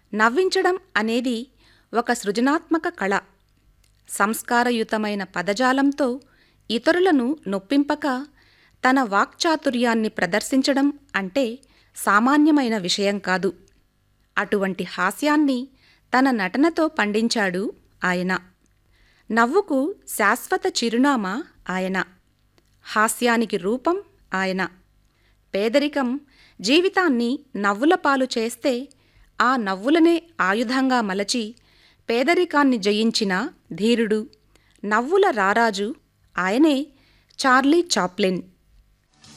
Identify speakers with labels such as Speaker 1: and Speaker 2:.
Speaker 1: నవ్వించడం అనేది ఒక సృజనాత్మక కళ సంస్కారయుతమైన పదజాలంతో ఇతరులను నొప్పింపక తన వాక్చాతుర్యాన్ని ప్రదర్శించడం అంటే సామాన్యమైన విషయం కాదు అటువంటి హాస్యాన్ని తన నటనతో పండించాడు ఆయన నవ్వుకు శాశ్వత చిరునామా ఆయన హాస్యానికి రూపం ఆయన పేదరికం జీవితాన్ని నవ్వుల పాలు చేస్తే ఆ నవ్వులనే ఆయుధంగా మలచి పేదరికాన్ని జయించిన ధీరుడు నవ్వుల రారాజు ఆయనే చార్లీ చాప్లిన్